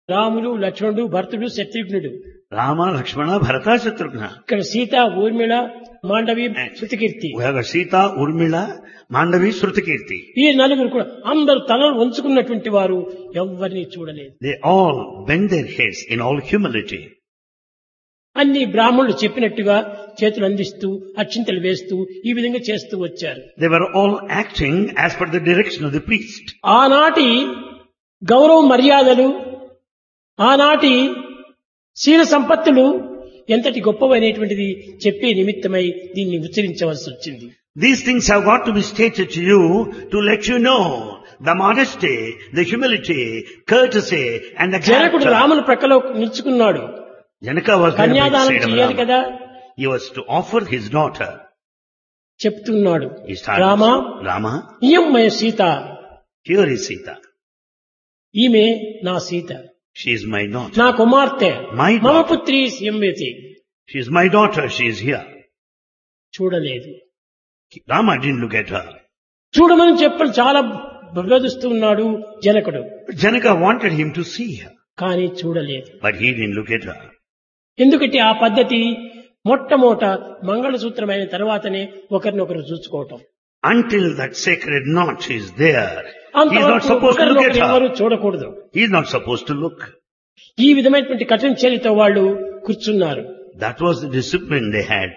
రాముడు లక్ష్మణుడు భరతుడు శత్రుఘ్నుడు Rama, Lakshmana, Bharata, Shatrugna. ఇక్కడ Sita Urmila Mandovi శృతికీర్తి We have a Sita, Urmila, Mandavi, Shrutikirti. ఈ నలుగురు కూడా అందరు తలలు వంచుకున్నటువంటి వారు ఎవరిని చూడలేదు They all bend their heads in all humility. అన్ని బ్రాహ్మణులు చెప్పినట్టుగా చేతులు అందిస్తూ అక్షింతలు వేస్తూ ఈ విధంగా చేస్తూ వచ్చారు They were all acting as per the direction of the priest. ఆనాటి గౌరవ మర్యాదలు ఆనాటి శీల సంపత్తులు ఎంతటి గొప్పవైనటువంటిది చెప్పే నిమిత్తమై దీన్ని ఉచ్చరించవలసి వచ్చింది These things have got to be stated to you to let you know the modesty, the humility, courtesy and the జనకుడు character. రాముని ప్రక్కలో నిలుచుకున్నాడు Janaka was there by the కన్యాదానం side of చేయాలి Rama. కదా He was to offer his daughter. చెప్తున్నాడు He started, Rama Rama, ఇయం Maya Sita here is Sita. ఈమె నా Sita She is my daughter. నా కుమార్తె My మమ daughter. పుత్రి సంవేతి She is my daughter. She is here. చూడలేదు Rama didn't look at her. చూడమని చెప్పని చాలా విభేదిస్తూ ఉన్నాడు జనకుడు Janaka wanted him to see her, కానీ చూడలేదు but he didn't look at her. ఎందుకంటే ఆ పద్ధతి మొట్టమొదట మంగళసూత్రమైన తర్వాతనే ఒకరినొకరు చూసుకోవటం Until that sacred knot is there, he is not అంతవరకు supposed to look at ఒకరినొకరు ఎవరు her. చూడకూడదు He is not supposed to look. ఈ విధమైనటువంటి కఠిన చర్యతో వాళ్ళు కూర్చున్నారు That was the discipline they had.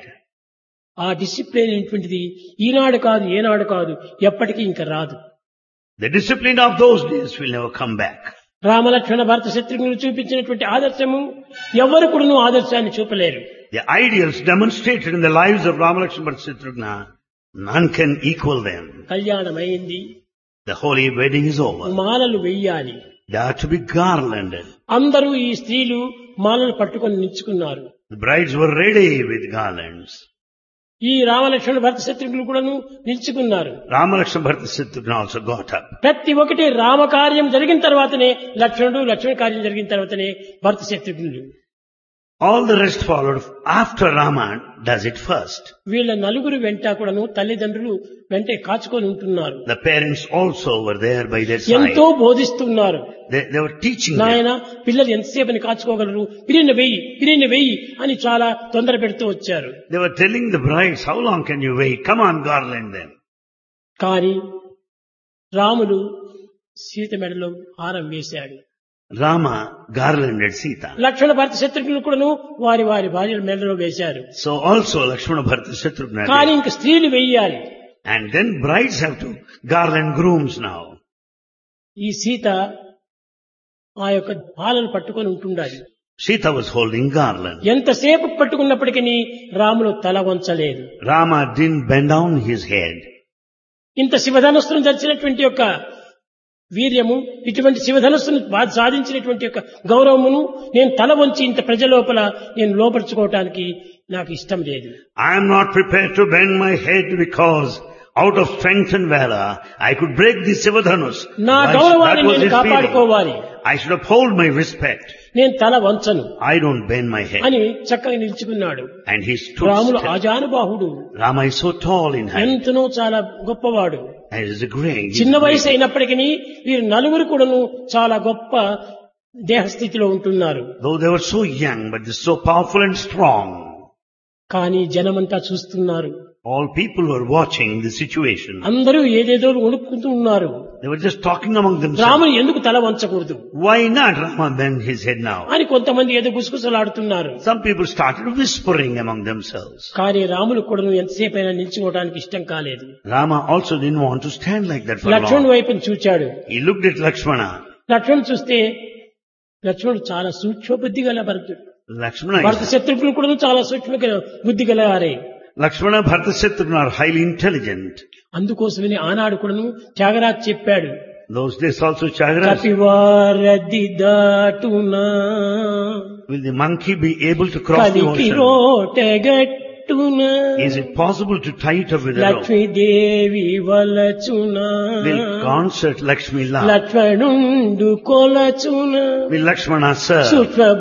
ఆ డిసిప్లిన్ అనేటువంటిది ఈనాడు కాదు ఏనాడు కాదు ఎప్పటికీ ఇంకా రాదు The discipline of those days will never come back. రామలక్ష్మణ భరత శత్రుఘ్నులు చూపించినటువంటి ఆదర్శము ఎవరు కూడా ఆదర్శాన్ని చూపలేరు The ideals demonstrated in the lives of Ramalakshmana Bharata Shatrugna, none can equal them. కళ్యాణం అయింది The holy wedding is over. మాలలు వెయ్యాలి They are to be garlanded. అందరూ ఈ స్త్రీలు మాలలు పట్టుకొని నిల్చుకున్నారు The brides were ready with garlands. ఈ రామలక్ష్మణ భరత శత్రుఘ్నులు కూడాను నిల్చుకున్నారు Ramalakshmana Bharata Shatrugna also got up. ప్రతి ఒక్కటి రామకార్యం జరిగిన తర్వాతనే లక్ష్మణుడు లక్ష్మణ కార్యం జరిగిన తర్వాతనే భరత శత్రుఘ్నులు All the rest followed after Rama does it first. వీళ్ళ నలుగురు వెంట కూడాను తల్లిదండ్రులు వెంటే కాచుకొని ఉంటున్నారు The parents also were there by their side. ఎంతో బోధిస్తున్నారు They, they were teaching them. నాయన పిల్లలు ఎంతసేపని కాచుకోగలరు పిరిన వెయ్యి పిరిన వెయ్యి అని చాలా తొందర పెడుతూ వచ్చారు They were telling the brides, how long can you wait? Come on, garland them. కానీ రాములు సీత మెడలో హారం వేశాడు Rama garlanded Sita. లక్ష్మణ భరత శత్రుఘ్నులు కూడాను వారి వారి భార్యల మెడలో వేశారు So also Lakshmana Bharata Shatrugna కానీ did. ఇంక స్త్రీలు వెయ్యాలి And then brides have to garland grooms now. ఈ సీత ఆ యొక్క పాలను పట్టుకొని ఉంటుండాలి Sita was holding garland. ఎంతసేపు పట్టుకున్నప్పటికీ రాములు తల వంచలేదు Rama didn't bend down his head. ఇంత శివధనస్సును ధరించినటువంటి యొక్క వీర్యము ఇటువంటి శివధనస్సును బా- సాధించినటువంటి యొక్క గౌరవమును నేను తల వంచి ఇంత ప్రజల లోపల నేను లోపరుచుకోవటానికి నాకు ఇష్టం లేదు I am not prepared to bend my head because out of strength and valor, I could break the Sivadhanus. నా Why- గౌరవాన్ని That was నేను his feeling. కాపాడుకోవాలి I should uphold my respect. నేను తల వంచను I don't bend my head. అని చక్కగా నిలిచుకున్నాడు And he stood Ramulu still. ఆజానుబాహుడు Rama is so tall in height. ఎంతనో చాలా గొప్పవాడు And is a great. he's చిన్న వయసు great. అయినప్పటికీ వీరు నలుగురు కూడాను చాలా గొప్ప దేహస్థితిలో ఉంటున్నారు Though they were so young, but they're so powerful and strong. కానీ జనమంతా చూస్తున్నారు All people were watching the situation. అందరూ ఏదేదో ఉడుక్కుంటూ ఉన్నారు They were just talking among themselves. Ramulu ఎందుకు తల వంచకూడదు Why not Rama bend his head now? అని కొంతమంది ఏదో గుసగుసలాడుతున్నారు Some people started whispering among themselves. కానీ రాములు కూడా ఎంతసేపు అయినా నిల్చుకోవడానికి ఇష్టం కాలేదు Rama also didn't want to stand like that for లక్ష్మణుడి long. వైపుని చూచాడు He looked at Lakshmana. లక్ష్మణుడు చూస్తే లక్ష్మణుడు చాలా సూక్ష్మ బుద్ధి గల భరతుడు Lakshmana, భరత is, శత్రుఘ్నులు కూడా చాలా సూక్ష్మ బుద్ధి గలవారే Lakshmana Bharata Shatrugna are highly intelligent. అందుకోసమని ఆనాడు కూడాను త్యాగరాజ్ చెప్పాడు Those days also Chagraj, కపివారది దాటునా will the monkey be able to cross the కలికి ocean? రోటెగట్టునా Is it possible to tie it up with a rope? Lakshmidevi వలచునా Will concert Lakshmi laugh? లక్ష్మణుండు కొలచునా Will Lakshmana serve? సూక్ష్మ